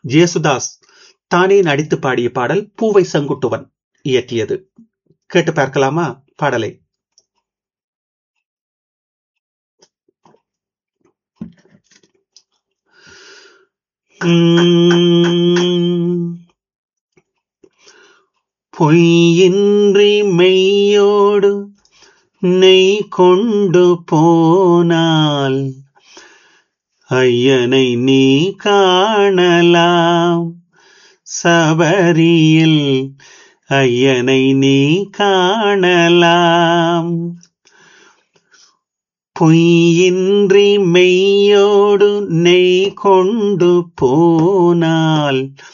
ஜேசுதாஸ் தானே நடித்து பாடிய பாடல் பூவை செங்குட்டுவன் இயற்றியது கேட்டு பார்க்கலாமா பாடலை பொய்யின்றி மெய்யோடு நெய் கொண்டு போனால் ஐயனை நீ காணலாம் சபரியில் ஐயனை நீ காணலாம் பொய்யின்றி மெய்யோடு நெய் கொண்டு போனால்